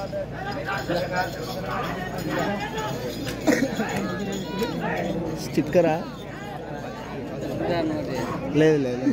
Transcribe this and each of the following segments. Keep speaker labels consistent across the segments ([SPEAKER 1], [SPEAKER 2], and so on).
[SPEAKER 1] స్టిక్కరా లేదు లేదు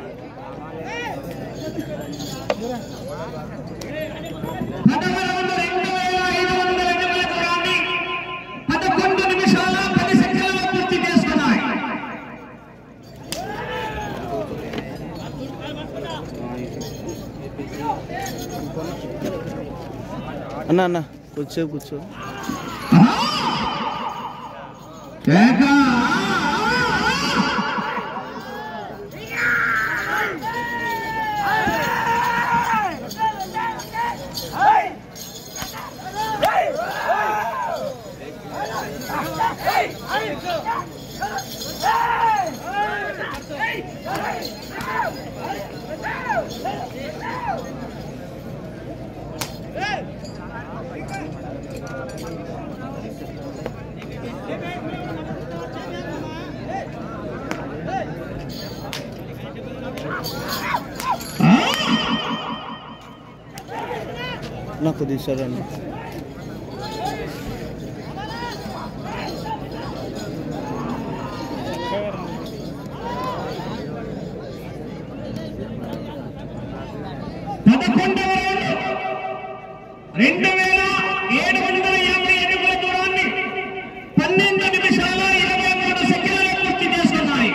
[SPEAKER 2] పదవ రౌండ్ రెండు వేల ఐదు వందల అడుగుల దూరాన్ని పదకొండు నిమిషాల పది సెకండ్లలో పూర్తి చేసుకున్నాయి
[SPEAKER 1] అన్న అన్న కూర్చో కూర్చో నాకు తీసారండి
[SPEAKER 2] పదకొండవ రౌండ్ రెండు వేల ఏడు వందల యాభై అడుగుల దూరాన్ని పన్నెండు నిమిషాల ఇరవై మూడు సెకండ్లలో పూర్తి చేసుకున్నాయి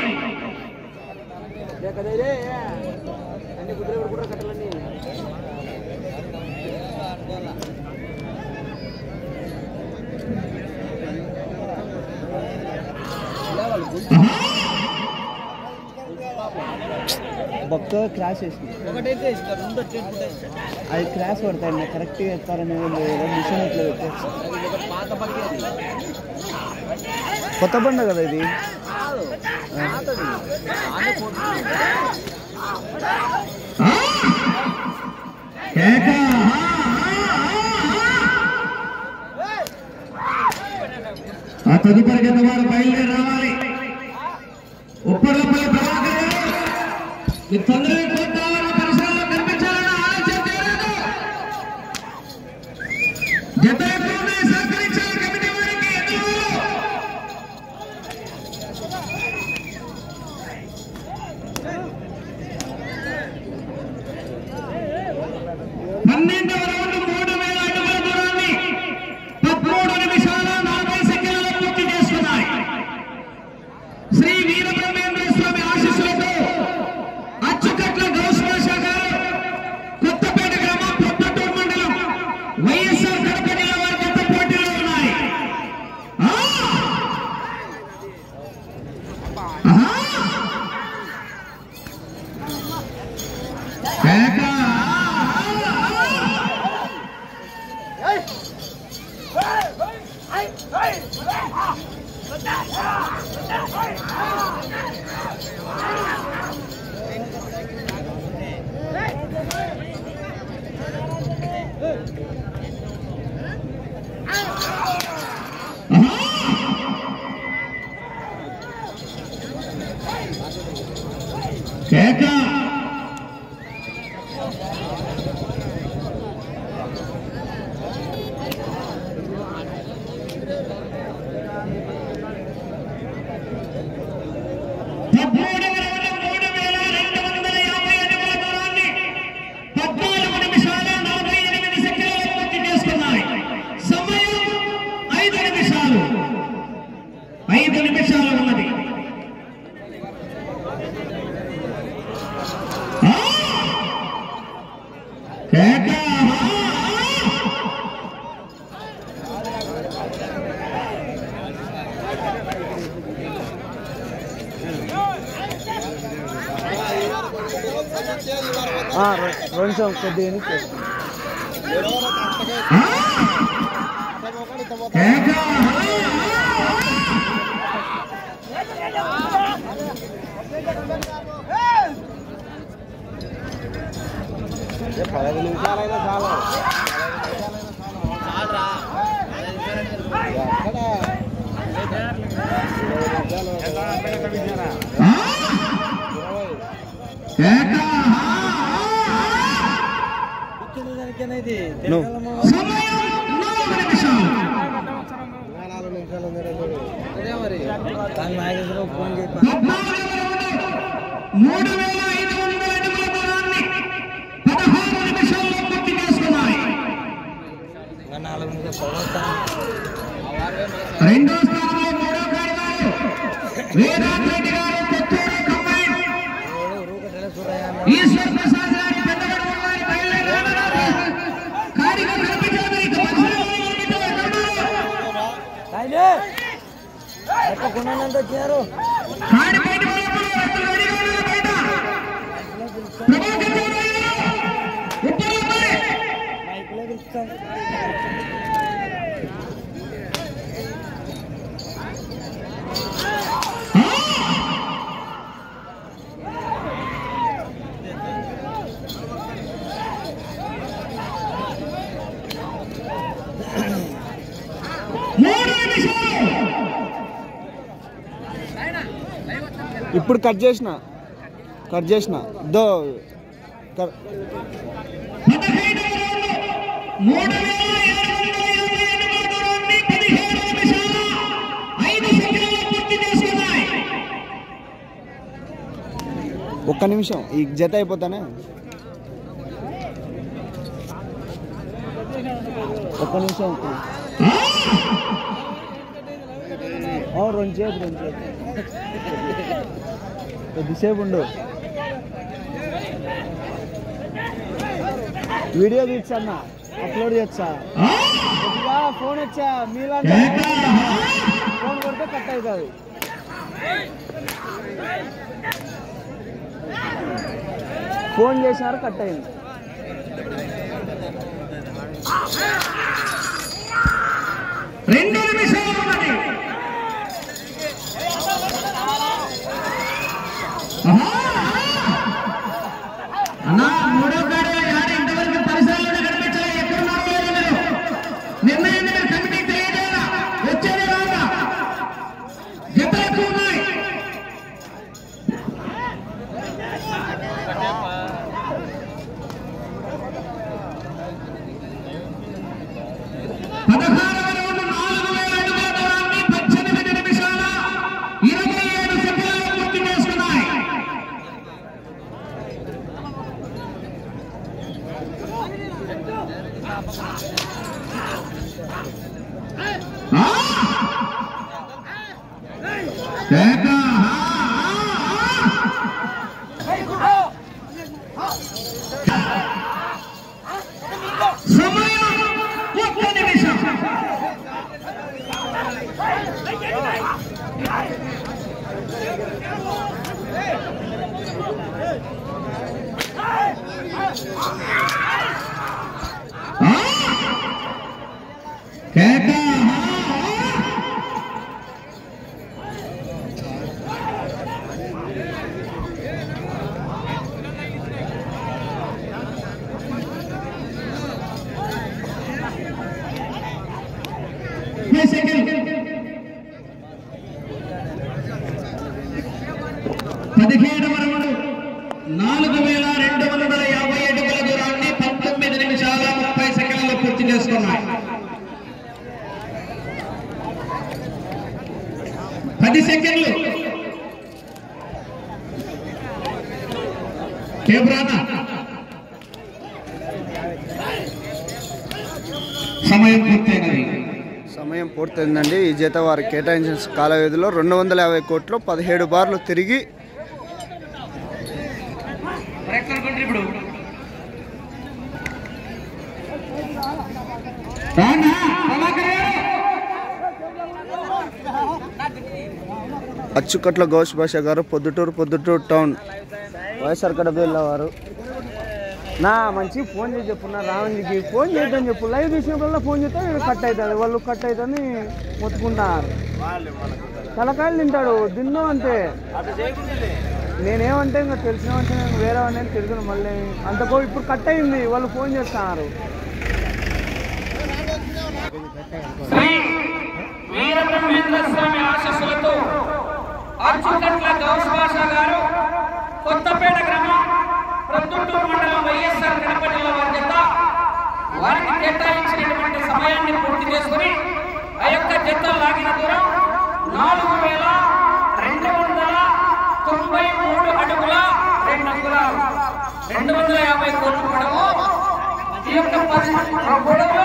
[SPEAKER 1] బొక్క క్రాష్ వేసింది
[SPEAKER 3] ఒకటైతే ఇస్తారు రెండు వచ్చేసుకుంటే
[SPEAKER 1] అది క్రాష్ పడతాయి కరెక్ట్గా ఎత్తారని ఏదో మిషన్ ఇట్లా పెట్టేసి
[SPEAKER 3] అది ఒకటి పాత పడికి అది
[SPEAKER 1] కొత్త బండ కదా ఇది
[SPEAKER 3] కాదు పాతది దాన్ని పోతుంది
[SPEAKER 2] ఆ తదుపరి గత వారు బయలుదేరి రావాలి ఉప్పలపల్లి ప్రభాకర్ గారు, ఈ తొందరగా కోట్టాలని పరిసరాల్లో కనిపించాలని ఆలోచన చేయలేదు జత ఎక్కువనే సహకరించాలి కమిటీ వారికి ఎదురు పన్నెండవ రౌండ్ మూడు వేల అడుగుల దూరాన్ని పదమూడు నిమిషాల నలభై సెకండ్లలో పూర్తి చేసుకున్నాయి శ్రీ వీరబ్రహ్మేంద్ర స్వామి ఆశీస్సులతో అచ్చుకట్ల గౌస్మాష గారు కొత్తపేట గ్రామం పొత్తటూరు మండలం వైఎస్ఆర్ కడప జిల్లా వారి కొత్త పోటీలో ఉన్నాయి ఆ! ఆహా! కేక! కేక పదమూడవ రౌండ్ మూడు వేల రెండు వందల యాభై అడుగుల దూరాన్ని పద్నాలుగు నిమిషాల నలభై ఎనిమిది సెకండ్లలో పూర్తి చేసుకున్నాయి సమయం ఐదు నిమిషాలు ఐదు నిమిషాలు ఉన్నది ఆ! కేక!
[SPEAKER 1] ఆ, రె- కొంచెం కొద్దిగా వెనక్కి వేసుకో.
[SPEAKER 2] కేక!
[SPEAKER 1] ఏ పదహైదు నిమిషాలైనా చాలు
[SPEAKER 3] చాలరా
[SPEAKER 1] ఎక్కడ
[SPEAKER 2] ఆ! కేక!
[SPEAKER 3] కూర్చునే దానికేనా ఇది
[SPEAKER 1] నువ్వు
[SPEAKER 2] సమయం
[SPEAKER 3] అదే మరి
[SPEAKER 2] మూడు వేల ఐదు వందల అడుగుల దూరాన్ని పదహారు నిమిషాల్లో పూర్తి చేసుకున్నాయి రెండో స్థానంలో మూడో గారు వేదాంత్ రెడ్డి గారు కొత్తూరు కంబైన్ ఈశ్వర్ ప్రసాద్ గారి పెద్దగడవ గారి బయలుదేరారు కాడిగా కనిపించారు ఇక మధ్యలో ఉండితే ఎక్కడో. కాడి బయట ఉన్నప్పుడు అతను రెడీగా ఉన్నారు బయట. ప్రభాకర్ గౌడ్ గారు, ఉప్పలపల్లి. మూడు నిమిషాలు
[SPEAKER 1] ఇప్పుడు కట్ చేసిన కట్ చేసిన దో కర్-
[SPEAKER 2] పదహైదవ రౌండ్ మూడు వేల ఏడు వందల యాభై ఎనిమిది దూరాన్ని పదిహేడు నిమిషాల ఐదు సెకండ్లలో పూర్తి చేసుకున్నాయి
[SPEAKER 1] ఒక్క నిమిషం ఈ జత అయిపోతానే ఒక్క నిమిషం ఓ, రెండు చేపు రెండు చేపు కొద్దిసేపు ఉండు వీడియో తీర్చన్నా అప్లోడ్ చేయొచ్చా కొద్దిగా ఫోన్ వచ్చా మీలాంటి ఫోన్ కొడితే కట్ అవుతుంది ఫోన్ చేసినారు కట్ అయింది
[SPEAKER 2] రెండు నిమిషాలు ఉన్నది అన్నా మూడో కాడ యాడ ఇంతవరకు పరిసరాల్లో కనిపించలే ఎక్కడున్నారో లేదో మీరు నిర్ణయం మీరు కమిటీకి తెలియజేయాలా వచ్చేది రాదా జతలు ఎక్కువ ఉన్నాయి పదహారవ రౌండ్ నాలుగు వేల అడుగుల దూరాన్ని పద్దెనిమిది నిమిషాల ఇరవై ఏడు సెకండ్లలో పూర్తి చేసుకున్నాయి ఆ! కేక! సమయం ఒక్క నిమిషం ఆ! కేక! ఏ సెకండ్ పదిహేడవ రౌండ్ నాలుగు వేల రెండు వందల యాభై అడుగుల దూరాన్ని పంతొమ్మిది నిమిషాల ముప్పై సెకండ్లలో పూర్తి చేసుకున్నాయి పది సెకండ్లు కేబ్రానా సమయం పూర్తయినది
[SPEAKER 1] సమయం పూర్తయిందండి ఈ జత వారు కేటాయించిన కాల వ్యవధిలో రెండు వందల యాభై కోట్లు పదిహేడు బార్లు తిరిగి
[SPEAKER 2] ఇప్పుడు రానా ప్రభాకర్ గారు
[SPEAKER 1] అచ్చుకట్ల గౌష్ భాష గారు పొద్దుటూరు పొద్దుటూరు టౌన్ వైఎస్ఆర్ కడప వెళ్ళేవారు నా మంచి ఫోన్ చేసి చెప్పు నా రావణ్కి ఫోన్ చేద్దాం చెప్పు లైవ్ తీసినప్పుడల్లా ఫోన్ చేస్తే వీడు కట్ అవుతుంది వాళ్ళు కట్ అవుతుంది మొత్తుకుంటారు తలకాయలు తింటాడు దిన్నో అంతే నేనేమంటే ఇంకా తెలిసిన వెంటనే నేను వేరే వాడిని తెలుసును మళ్ళీ అంతకో ఇప్పుడు కట్ అయింది వాళ్ళు ఫోన్ చేస్తున్నారు
[SPEAKER 4] శ్రీ వీరబ్రహ్మేంద్ర స్వామి ఆశస్సులతో అర్చుకట్ల గౌస్ భాష గారు కొత్తపేట గ్రామం ప్రొద్దుటూరు మండలం వైఎస్ఆర్ కడప జిల్లా వారి జత వారికి కేటాయించినటువంటి సమయాన్ని పూర్తి చేసుకుని ఆ యొక్క జత లాగిన దూరం రెండు వందల యాభై కోట్ల పొడవు ఈ యొక్క పది ఆ పొడవు